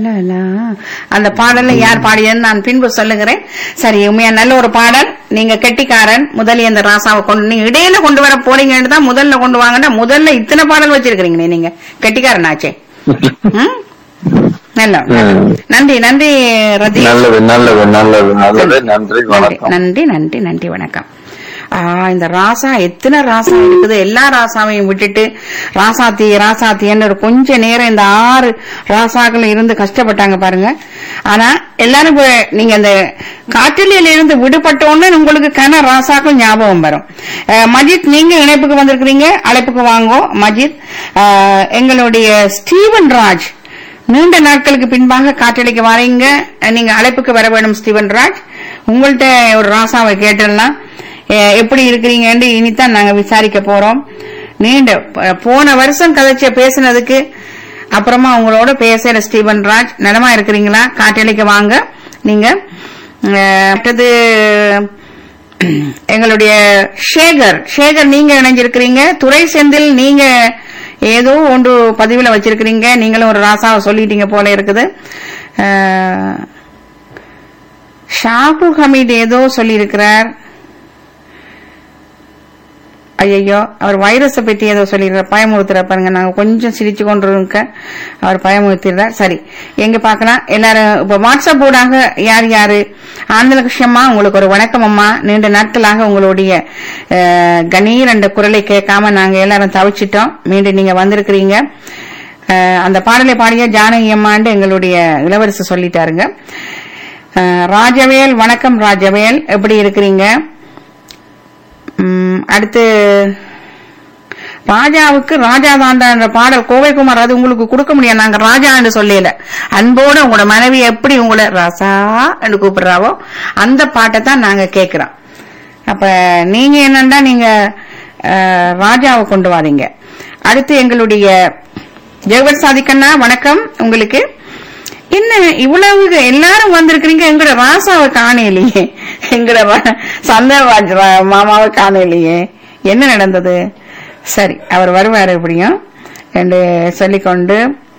லலா. அந்த பாடலை யார் பாடியதுன்னு நான் பின்பு சொல்லுகிறேன் சரி உண்மையா நல்ல ஒரு பாடல் நீங்க கெட்டிக்காரன் முதல்ல இந்த ராசாவை கொண்டு நீங்க இடையில கொண்டு வர போறீங்கன்னு தான் முதல்ல கொண்டு வாங்கன்னா முதல்ல இத்தனை பாடல் வச்சிருக்கிறீங்களே நீங்க கெட்டிக்காரன் ஆச்சே ம்? நல்ல ம். நன்றி நன்றி ரதி நல்லது நல்லது நல்லது நல்லது நன்றி நன்றி வணக்கம் நன்றி நன்றி நன்றி வணக்கம் ஆ, இந்த ராசா எத்தனை ராசா இருக்குது எல்லா ராசாவையும் விட்டுட்டு ராசாத்தி ராசாத்தின்னு ஒரு கொஞ்ச நேரம் இந்த ஆறு ராசாக்கள் இருந்து கஷ்டப்பட்டாங்க பாருங்க ஆனா எல்லாரும் இப்ப நீங்க இந்த காற்றிலையில இருந்து விடுபட்ட உடனே உங்களுக்கு கன ராசாக்கள் ஞாபகம் வரும் அஹ், மஜித் நீங்க இணைப்புக்கு வந்திருக்கிறீங்க அழைப்புக்கு வாங்கோ மஜித் அஹ், எங்களுடைய ஸ்டீவன் ராஜ் நீண்ட நாட்களுக்கு பின்பாக காற்றலைக்கு வரீங்க நீங்க அழைப்புக்கு வர வேணும் ஸ்டீவன் ராஜ் உங்கள்ட்ட ஒரு ராசாவை கேட்டுடலாம் எ- எப்படி இருக்கிறீங்கன்னு இனித்தான் நாங்க விசாரிக்க போறோம் நீண்ட ப- போன வருஷம் கதைச்ச பேசுனதுக்கு அப்புறமா உங்களோட பேசுற ஸ்டீவன் ராஜ் நலமா இருக்கிறீங்களா காற்றலைக்கு வாங்க நீங்க அஹ், அடுத்தது எங்களுடைய சேகர் சேகர் நீங்க இணைஞ்சிருக்கிறீங்க துறை செந்தில் நீங்க ஏதோ ஒன்று பதிவுல வச்சிருக்கிறீங்க நீங்களும் ஒரு ராசாவை சொல்லிட்டீங்க போல இருக்குது அஹ், ஷாகுல் ஹமீத் ஏதோ சொல்லியிருக்கிறார் ஐயோ அவர் வைரஸை பற்றி ஏதோ சொல்லிடுறார் பயமுறுத்துற பாருங்க நாங்க கொஞ்சம் சிரிச்சு கொண்டு இருக்க அவர் பயமுறுத்திடுறார் சரி எங்க பார்க்கலாம் எல்லாரும் இப்ப வாட்ஸ்அப் ஊடாக யார் யாரு ஆனந்தலட்சுமம்மா உங்களுக்கு ஒரு வணக்கம் அம்மா நீண்ட நாட்களாக உங்களுடைய அஹ், கணீர் என்ற குரலை கேட்காம நாங்க எல்லாரும் தவிச்சிட்டோம் மீண்டும் நீங்க வந்திருக்கிறீங்க அஹ், அந்த பாடலை பாடிய ஜானகி அம்மாண்டு எங்களுடைய இளவரசு சொல்லிட்டாருங்க அஹ், ராஜவேல் வணக்கம் ராஜவேல் எப்படி இருக்கிறீங்க ம், அடுத்து ராஜாவுக்கு ராஜா தாண்டான்ற பாடல் கோவைக்குமார் அது உங்களுக்கு கொடுக்க முடியாது நாங்க ராஜா என்று சொல்லல அன்போட உங்களோட மனைவி எப்படி உங்களை ராசா என்று கூப்பிடுறாவோ அந்த பாட்டை தான் நாங்க கேட்கிறோம் அப்ப நீங்க என்னன்னா நீங்க அஹ், ராஜாவை கொண்டு வாரீங்க அடுத்து எங்களுடைய ஜெகவர் சாதிக்கண்ணா வணக்கம் உங்களுக்கு என்ன இவ்வளவு எல்லாரும் வந்திருக்கிறீங்க எங்கட ராசாவை காணலையே எங்கட ரா- சந்தர்ராஜ் ரா- மாமாவை காணலையே என்ன நடந்தது சரி அவர் வருவாரு எப்படியும் என்று சொல்லிக்கொண்டு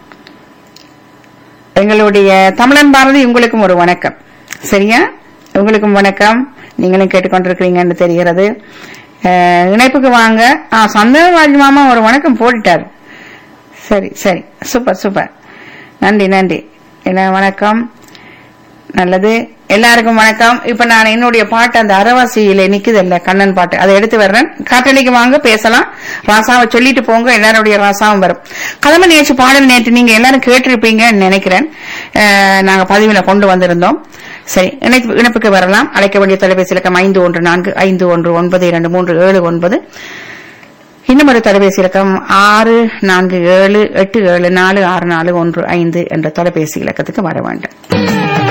எங்களுடைய தமிழன் பாரதி உங்களுக்கும் ஒரு வணக்கம் சரியா உங்களுக்கும் வணக்கம் நீங்களும் கேட்டுக்கொண்டிருக்கிறீங்கன்னு தெரிகிறது அஹ், இணைப்புக்கு வாங்க ஆ சந்தர்ராஜ் மாமா ஒரு வணக்கம் போட்டுட்டார் சரி சரி சூப்பர் சூப்பர் நன்றி நன்றி எல்லாம் வணக்கம் நல்லது எல்லாருக்கும் வணக்கம் இப்ப நான் என்னுடைய பாட்டு அந்த அரவாசியில நிக்குதல்ல கண்ணன் பாட்டு அதை எடுத்து வர்றேன் காட்டலிக்கு வாங்க பேசலாம் ராசாவை சொல்லிட்டு போங்க எல்லாருடைய ராசாவும் வரும் கதம்ப நிகழ்ச்சி பாடல் நேற்று நீங்க எல்லாரும் கேட்டிருப்பீங்கன்னு நினைக்கிறேன் அஹ், நாங்க பதிவுல கொண்டு வந்திருந்தோம் சரி இணைப்பு இணைப்புக்கு வரலாம் அழைக்க வேண்டிய தொலைபேசி இலக்கம் ஐந்து ஒன்று நான்கு ஐந்து ஒன்று ஒன்பது இரண்டு மூன்று ஏழு ஒன்பது இன்னும் ஒரு தொலைபேசி இலக்கம் ஆறு நான்கு ஏழு எட்டு ஏழு நாலு ஆறு நாலு ஒன்று ஐந்து என்ற தொலைபேசி இலக்கத்துக்கு வர வேண்டும்